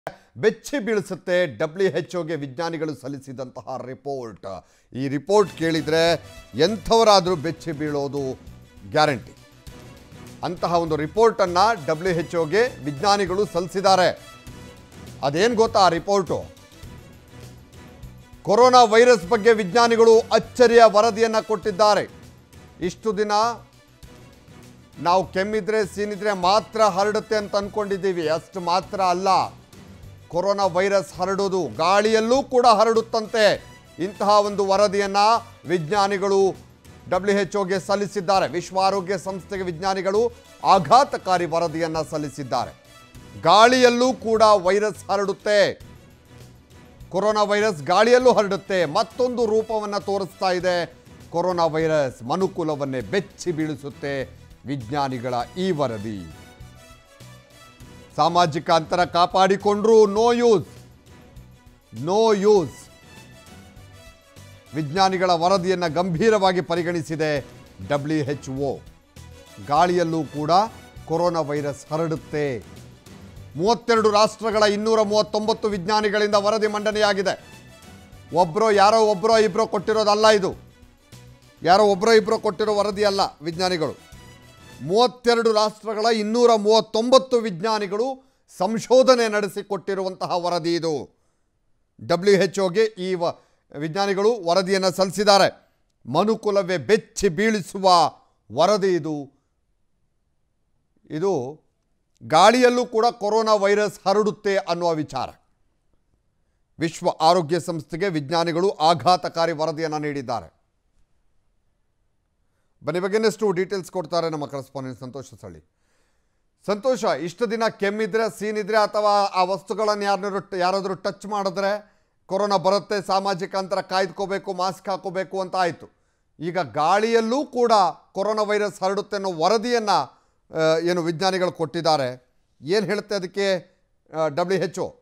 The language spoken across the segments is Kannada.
ಬೆಚ್ಚಿ ಬೀಳಿಸುತ್ತೆ ಡಬ್ಲ್ಯೂ ಎಚ್ ಒಗೆ ವಿಜ್ಞಾನಿಗಳು ಸಲ್ಲಿಸಿದಂತಹ ರಿಪೋರ್ಟ್ ಈ ರಿಪೋರ್ಟ್ ಕೇಳಿದರೆ ಎಂಥವರಾದರೂ ಬೆಚ್ಚಿ ಬೀಳೋದು ಗ್ಯಾರಂಟಿ ಅಂತಹ ಒಂದು ರಿಪೋರ್ಟನ್ನು ಡಬ್ಲ್ಯೂ ಎಚ್ ಒಗೆ ವಿಜ್ಞಾನಿಗಳು ಸಲ್ಲಿಸಿದ್ದಾರೆ ಅದೇನು ಗೊತ್ತಾ ಆ ರಿಪೋರ್ಟು ಕೊರೋನಾ ವೈರಸ್ ಬಗ್ಗೆ ವಿಜ್ಞಾನಿಗಳು ಅಚ್ಚರಿಯ ವರದಿಯನ್ನು ಕೊಟ್ಟಿದ್ದಾರೆ ಇಷ್ಟು ದಿನ ನಾವು ಕೆಮ್ಮಿದ್ರೆ ಸೀನಿದ್ರೆ ಮಾತ್ರ ಹರಡುತ್ತೆ ಅಂತ ಅಂದ್ಕೊಂಡಿದ್ದೀವಿ ಅಷ್ಟು ಮಾತ್ರ ಅಲ್ಲ ಕೊರೋನಾ ವೈರಸ್ ಹರಡೋದು ಗಾಳಿಯಲ್ಲೂ ಕೂಡ ಹರಡುತ್ತಂತೆ ಇಂತಹ ಒಂದು ವರದಿಯನ್ನು ವಿಜ್ಞಾನಿಗಳು ಡಬ್ಲ್ಯೂ ಎಚ್ ಒಗೆ ಸಲ್ಲಿಸಿದ್ದಾರೆ ವಿಶ್ವ ಆರೋಗ್ಯ ಸಂಸ್ಥೆಗೆ ವಿಜ್ಞಾನಿಗಳು ಆಘಾತಕಾರಿ ವರದಿಯನ್ನು ಸಲ್ಲಿಸಿದ್ದಾರೆ ಗಾಳಿಯಲ್ಲೂ ಕೂಡ ವೈರಸ್ ಹರಡುತ್ತೆ ಕೊರೋನಾ ವೈರಸ್ ಗಾಳಿಯಲ್ಲೂ ಹರಡುತ್ತೆ ಮತ್ತೊಂದು ರೂಪವನ್ನು ತೋರಿಸ್ತಾ ಇದೆ ಕೊರೋನಾ ವೈರಸ್ ಮನುಕುಲವನ್ನೇ ಬೆಚ್ಚಿ ಬೀಳಿಸುತ್ತೆ ವಿಜ್ಞಾನಿಗಳ ಈ ವರದಿ ಸಾಮಾಜಿಕ ಅಂತರ ಕಾಪಾಡಿಕೊಂಡ್ರೂ ನೋ ಯೂಸ್ ನೋ ಯೂಸ್ ವಿಜ್ಞಾನಿಗಳ ವರದಿಯನ್ನು ಗಂಭೀರವಾಗಿ ಪರಿಗಣಿಸಿದೆ ಡಬ್ಲ್ಯೂ ಎಚ್ ಒ ಗಾಳಿಯಲ್ಲೂ ಕೂಡ ಕೊರೋನಾ ವೈರಸ್ ಹರಡುತ್ತೆ ಮೂವತ್ತೆರಡು ರಾಷ್ಟ್ರಗಳ ಇನ್ನೂರ ಮೂವತ್ತೊಂಬತ್ತು ವಿಜ್ಞಾನಿಗಳಿಂದ ವರದಿ ಮಂಡನೆಯಾಗಿದೆ ಒಬ್ಬರೋ ಯಾರೋ ಒಬ್ಬರೋ ಇಬ್ಬರೋ ಕೊಟ್ಟಿರೋದಲ್ಲ ಇದು ಯಾರೋ ಒಬ್ಬರೋ ಇಬ್ಬರೋ ಕೊಟ್ಟಿರೋ ವರದಿ ಅಲ್ಲ ವಿಜ್ಞಾನಿಗಳು ಮೂವತ್ತೆರಡು ರಾಷ್ಟ್ರಗಳ ಇನ್ನೂರ ಮೂವತ್ತೊಂಬತ್ತು ವಿಜ್ಞಾನಿಗಳು ಸಂಶೋಧನೆ ನಡೆಸಿ ಕೊಟ್ಟಿರುವಂತಹ ವರದಿ ಇದು ಡಬ್ಲ್ಯೂ ಎಚ್ ಒಗೆ ಈ ವ ವಿಜ್ಞಾನಿಗಳು ವರದಿಯನ್ನು ಸಲ್ಲಿಸಿದ್ದಾರೆ ಮನುಕುಲವೇ ಬೆಚ್ಚಿ ಬೀಳಿಸುವ ವರದಿ ಇದು ಇದು ಗಾಳಿಯಲ್ಲೂ ಕೂಡ ಕೊರೋನಾ ವೈರಸ್ ಹರಡುತ್ತೆ ಅನ್ನುವ ವಿಚಾರ ವಿಶ್ವ ಆರೋಗ್ಯ ಸಂಸ್ಥೆಗೆ ವಿಜ್ಞಾನಿಗಳು ಆಘಾತಕಾರಿ ವರದಿಯನ್ನು ನೀಡಿದ್ದಾರೆ ಬನ್ನಿ ಬಗ್ಗೆ ಇನ್ನಷ್ಟು ಡೀಟೇಲ್ಸ್ ಕೊಡ್ತಾರೆ ನಮ್ಮ ಕರೆಸ್ಪಾಂಡೆಂಟ್ ಸಂತೋಷ ಸಳ್ಳಿ ಸಂತೋಷ ಇಷ್ಟು ದಿನ ಕೆಮ್ಮಿದ್ರೆ ಸೀನಿದ್ರೆ ಅಥವಾ ಆ ವಸ್ತುಗಳನ್ನು ಯಾರನ್ನಾರು ಯಾರಾದರೂ ಟಚ್ ಮಾಡಿದ್ರೆ ಕೊರೋನಾ ಬರುತ್ತೆ ಸಾಮಾಜಿಕ ಅಂತರ ಕಾಯ್ದುಕೋಬೇಕು ಮಾಸ್ಕ್ ಹಾಕೋಬೇಕು ಅಂತ ಆಯಿತು ಈಗ ಗಾಳಿಯಲ್ಲೂ ಕೂಡ ಕೊರೋನಾ ವೈರಸ್ ಹರಡುತ್ತೆ ಅನ್ನೋ ವರದಿಯನ್ನು ಏನು ವಿಜ್ಞಾನಿಗಳು ಕೊಟ್ಟಿದ್ದಾರೆ ಏನು ಹೇಳುತ್ತೆ ಅದಕ್ಕೆ ಡಬ್ಲ್ಯೂ ಎಚ್ ಒ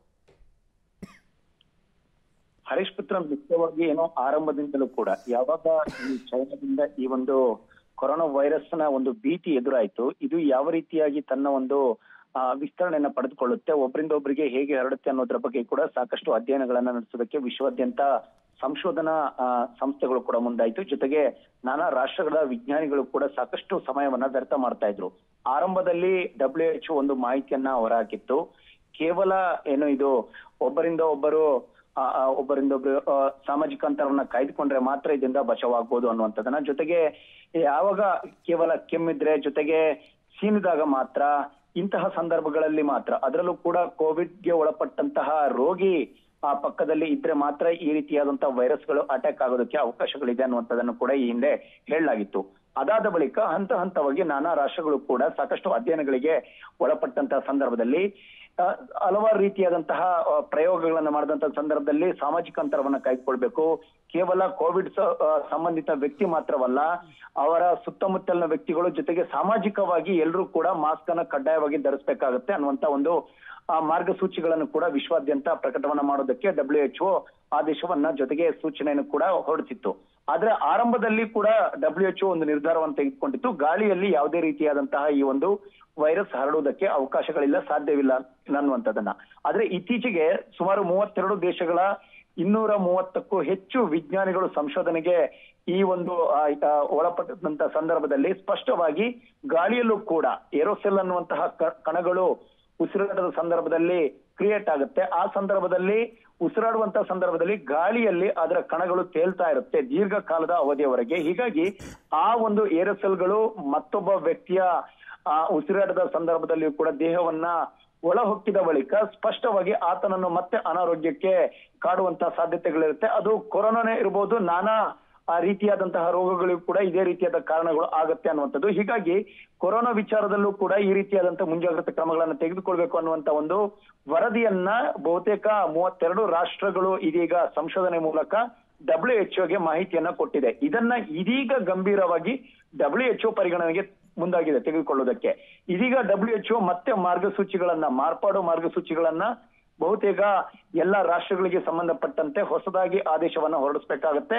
ಹರೀಶ್ ಪುತ್ರ ಮುಖ್ಯವಾಗಿ ಏನೋ ಆರಂಭದಿಂದಲೂ ಕೂಡ ಯಾವಾಗ ಈ ಚೈನಾದಿಂದ ಈ ಒಂದು ಕೊರೋನಾ ವೈರಸ್ ನ ಒಂದು ಭೀತಿ ಎದುರಾಯ್ತು ಇದು ಯಾವ ರೀತಿಯಾಗಿ ತನ್ನ ಒಂದು ಆ, ವಿಸ್ತರಣೆಯನ್ನ ಪಡೆದುಕೊಳ್ಳುತ್ತೆ ಒಬ್ಬರಿಂದ ಒಬ್ಬರಿಗೆ ಹೇಗೆ ಹರಡುತ್ತೆ ಅನ್ನೋದ್ರ ಬಗ್ಗೆ ಕೂಡ ಸಾಕಷ್ಟು ಅಧ್ಯಯನಗಳನ್ನ ನಡೆಸೋದಕ್ಕೆ ವಿಶ್ವಾದ್ಯಂತ ಸಂಶೋಧನಾ ಆ, ಸಂಸ್ಥೆಗಳು ಕೂಡ ಮುಂದಾಯ್ತು ಜೊತೆಗೆ ನಾನಾ ರಾಷ್ಟ್ರಗಳ ವಿಜ್ಞಾನಿಗಳು ಕೂಡ ಸಾಕಷ್ಟು ಸಮಯವನ್ನ ವ್ಯರ್ಥ ಮಾಡ್ತಾ ಇದ್ರು ಆರಂಭದಲ್ಲಿ ಡಬ್ಲ್ಯೂ ಎಚ್ ಒಂದು ಮಾಹಿತಿಯನ್ನ ಹೊರಹಾಕಿತ್ತು ಕೇವಲ ಏನು ಇದು ಒಬ್ಬರಿಂದ ಒಬ್ಬರು ಆ, ಆ, ಒಬ್ಬರಿಂದ ಒಬ್ರು ಆ, ಸಾಮಾಜಿಕ ಅಂತರವನ್ನ ಕಾಯ್ದುಕೊಂಡ್ರೆ ಮಾತ್ರ ಇದರಿಂದ ಬಚಾವಾಗ್ಬೋದು ಅನ್ನುವಂಥದ್ದನ್ನ ಜೊತೆಗೆ ಯಾವಾಗ ಕೇವಲ ಕೆಮ್ಮಿದ್ರೆ ಜೊತೆಗೆ ಸೀನಿದಾಗ ಮಾತ್ರ ಇಂತಹ ಸಂದರ್ಭಗಳಲ್ಲಿ ಮಾತ್ರ ಅದರಲ್ಲೂ ಕೂಡ ಕೋವಿಡ್ಗೆ ಒಳಪಟ್ಟಂತಹ ರೋಗಿ ಆ ಪಕ್ಕದಲ್ಲಿ ಇದ್ರೆ ಮಾತ್ರ ಈ ರೀತಿಯಾದಂತಹ ವೈರಸ್ಗಳು ಅಟ್ಯಾಕ್ ಆಗೋದಕ್ಕೆ ಅವಕಾಶಗಳಿದೆ ಅನ್ನುವಂಥದ್ದನ್ನು ಕೂಡ ಈ ಹಿಂದೆ ಹೇಳಲಾಗಿತ್ತು ಅದಾದ ಬಳಿಕ ಹಂತ ಹಂತವಾಗಿ ನಾನಾ ರಾಷ್ಟ್ರಗಳು ಕೂಡ ಸಾಕಷ್ಟು ಅಧ್ಯಯನಗಳಿಗೆ ಒಳಪಟ್ಟಂತಹ ಸಂದರ್ಭದಲ್ಲಿ ಆ, ಹಲವಾರು ರೀತಿಯಾದಂತಹ ಆ, ಪ್ರಯೋಗಗಳನ್ನ ಮಾಡಿದಂತ ಸಂದರ್ಭದಲ್ಲಿ ಸಾಮಾಜಿಕ ಅಂತರವನ್ನ ಕಾಯ್ದುಕೊಳ್ಬೇಕು ಕೇವಲ ಕೋವಿಡ್ ಸ- ಆ, ಸಂಬಂಧಿತ ವ್ಯಕ್ತಿ ಮಾತ್ರವಲ್ಲ ಅವರ ಸುತ್ತಮುತ್ತಲಿನ ವ್ಯಕ್ತಿಗಳು ಜೊತೆಗೆ ಸಾಮಾಜಿಕವಾಗಿ ಎಲ್ಲರೂ ಕೂಡ ಮಾಸ್ಕ್ ಅನ್ನ ಕಡ್ಡಾಯವಾಗಿ ಧರಿಸಬೇಕಾಗುತ್ತೆ ಅನ್ನುವಂತ ಒಂದು ಆ ಮಾರ್ಗಸೂಚಿಗಳನ್ನು ಕೂಡ ವಿಶ್ವಾದ್ಯಂತ ಪ್ರಕಟವನ್ನ ಮಾಡೋದಕ್ಕೆ ಡಬ್ಲ್ಯೂ ಎಚ್ ಆದೇಶವನ್ನ ಜೊತೆಗೆ ಸೂಚನೆಯನ್ನು ಕೂಡ ಹೊರಡಿಸಿತ್ತು ಆದ್ರೆ ಆರಂಭದಲ್ಲಿ ಕೂಡ ಡಬ್ಲ್ಯೂ ಎಚ್ ಒಂದು ನಿರ್ಧಾರವನ್ನು ತೆಗೆದುಕೊಂಡಿತ್ತು ಗಾಳಿಯಲ್ಲಿ ಯಾವುದೇ ರೀತಿಯಾದಂತಹ ಈ ಒಂದು ವೈರಸ್ ಹರಡುವುದಕ್ಕೆ ಅವಕಾಶಗಳಿಲ್ಲ ಸಾಧ್ಯವಿಲ್ಲ ಅನ್ನುವಂಥದ್ದನ್ನ ಆದ್ರೆ ಇತ್ತೀಚೆಗೆ ಸುಮಾರು ಮೂವತ್ತೆರಡು ದೇಶಗಳ ಇನ್ನೂರ ಮೂವತ್ತಕ್ಕೂ ಹೆಚ್ಚು ವಿಜ್ಞಾನಿಗಳು ಸಂಶೋಧನೆಗೆ ಈ ಒಂದು ಆ, ಆ, ಒಳಪಟ್ಟಂತ ಸಂದರ್ಭದಲ್ಲಿ ಸ್ಪಷ್ಟವಾಗಿ ಗಾಳಿಯಲ್ಲೂ ಕೂಡ ಏರೋಸೆಲ್ ಅನ್ನುವಂತಹ ಕ- ಕಣಗಳು ಉಸಿರಾಟದ ಸಂದರ್ಭದಲ್ಲಿ ಕ್ರಿಯೇಟ್ ಆಗುತ್ತೆ ಆ ಸಂದರ್ಭದಲ್ಲಿ ಉಸಿರಾಡುವಂತಹ ಸಂದರ್ಭದಲ್ಲಿ ಗಾಳಿಯಲ್ಲಿ ಅದರ ಕಣಗಳು ತೇಲ್ತಾ ಇರುತ್ತೆ ದೀರ್ಘಕಾಲದ ಅವಧಿಯವರೆಗೆ ಹೀಗಾಗಿ ಆ ಒಂದು ಏರೋಸೆಲ್ಗಳು ಮತ್ತೊಬ್ಬ ವ್ಯಕ್ತಿಯ ಆ ಉಸಿರಾಟದ ಸಂದರ್ಭದಲ್ಲಿಯೂ ಕೂಡ ದೇಹವನ್ನ ಒಳ ಹೊಕ್ಕಿದ ಬಳಿಕ ಸ್ಪಷ್ಟವಾಗಿ ಆತನನ್ನು ಮತ್ತೆ ಅನಾರೋಗ್ಯಕ್ಕೆ ಕಾಡುವಂತಹ ಸಾಧ್ಯತೆಗಳಿರುತ್ತೆ ಅದು ಕೊರೋನಾನೇ ಇರಬಹುದು ನಾನಾ ಆ ರೀತಿಯಾದಂತಹ ರೋಗಗಳಿಗೂ ಕೂಡ ಇದೇ ರೀತಿಯಾದ ಕಾರಣಗಳು ಆಗತ್ತೆ ಅನ್ನುವಂಥದ್ದು ಹೀಗಾಗಿ ಕೊರೋನಾ ವಿಚಾರದಲ್ಲೂ ಕೂಡ ಈ ರೀತಿಯಾದಂತಹ ಮುಂಜಾಗ್ರತಾ ಕ್ರಮಗಳನ್ನು ತೆಗೆದುಕೊಳ್ಬೇಕು ಅನ್ನುವಂತ ಒಂದು ವರದಿಯನ್ನ ಬಹುತೇಕ ಮೂವತ್ತೆರಡು ರಾಷ್ಟ್ರಗಳು ಇದೀಗ ಸಂಶೋಧನೆ ಮೂಲಕ ಡಬ್ಲ್ಯೂ ಎಚ್ ಗೆ ಮಾಹಿತಿಯನ್ನ ಕೊಟ್ಟಿದೆ ಇದನ್ನ ಇದೀಗ ಗಂಭೀರವಾಗಿ ಡಬ್ಲ್ಯೂ ಎಚ್ ಪರಿಗಣನೆಗೆ ಮುಂದಾಗಿದೆ ತೆಗೆದುಕೊಳ್ಳುವುದಕ್ಕೆ ಇದೀಗ ಡಬ್ಲ್ಯೂ ಎಚ್ ಮತ್ತೆ ಮಾರ್ಗಸೂಚಿಗಳನ್ನ ಮಾರ್ಪಾಡು ಮಾರ್ಗಸೂಚಿಗಳನ್ನ ಬಹುತೇಕ ಎಲ್ಲ ರಾಷ್ಟ್ರಗಳಿಗೆ ಸಂಬಂಧಪಟ್ಟಂತೆ ಹೊಸದಾಗಿ ಆದೇಶವನ್ನ ಹೊರಡಿಸಬೇಕಾಗತ್ತೆ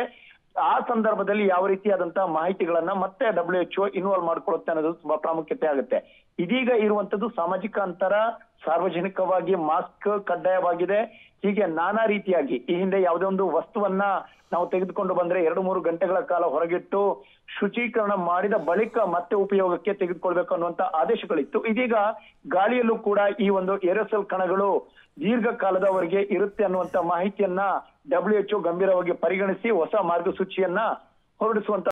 ಆ ಸಂದರ್ಭದಲ್ಲಿ ಯಾವ ರೀತಿಯಾದಂತಹ ಮಾಹಿತಿಗಳನ್ನ ಮತ್ತೆ ಡಬ್ಲ್ಯೂ ಎಚ್ ಇನ್ವಾಲ್ವ್ ಮಾಡ್ಕೊಳ್ಳುತ್ತೆ ಅನ್ನೋದು ತುಂಬಾ ಪ್ರಾಮುಖ್ಯತೆ ಆಗುತ್ತೆ ಇದೀಗ ಇರುವಂತದ್ದು ಸಾಮಾಜಿಕ ಅಂತರ ಸಾರ್ವಜನಿಕವಾಗಿ ಮಾಸ್ಕ್ ಕಡ್ಡಾಯವಾಗಿದೆ ಹೀಗೆ ನಾನಾ ರೀತಿಯಾಗಿ ಈ ಹಿಂದೆ ಯಾವುದೇ ಒಂದು ವಸ್ತುವನ್ನ ನಾವು ತೆಗೆದುಕೊಂಡು ಬಂದ್ರೆ ಎರಡು ಮೂರು ಗಂಟೆಗಳ ಕಾಲ ಹೊರಗಿಟ್ಟು ಶುಚೀಕರಣ ಮಾಡಿದ ಬಳಿಕ ಮತ್ತೆ ಉಪಯೋಗಕ್ಕೆ ತೆಗೆದುಕೊಳ್ಬೇಕು ಅನ್ನುವಂತ ಆದೇಶಗಳಿತ್ತು ಇದೀಗ ಗಾಳಿಯಲ್ಲೂ ಕೂಡ ಈ ಒಂದು ಏರೋಸೆಲ್ ಕಣಗಳು ದೀರ್ಘಕಾಲದವರೆಗೆ ಇರುತ್ತೆ ಅನ್ನುವಂತ ಮಾಹಿತಿಯನ್ನ ಡಬ್ಲ್ಯೂ ಎಚ್ ಗಂಭೀರವಾಗಿ ಪರಿಗಣಿಸಿ ಹೊಸ ಮಾರ್ಗಸೂಚಿಯನ್ನ ಹೊರಡಿಸುವಂತ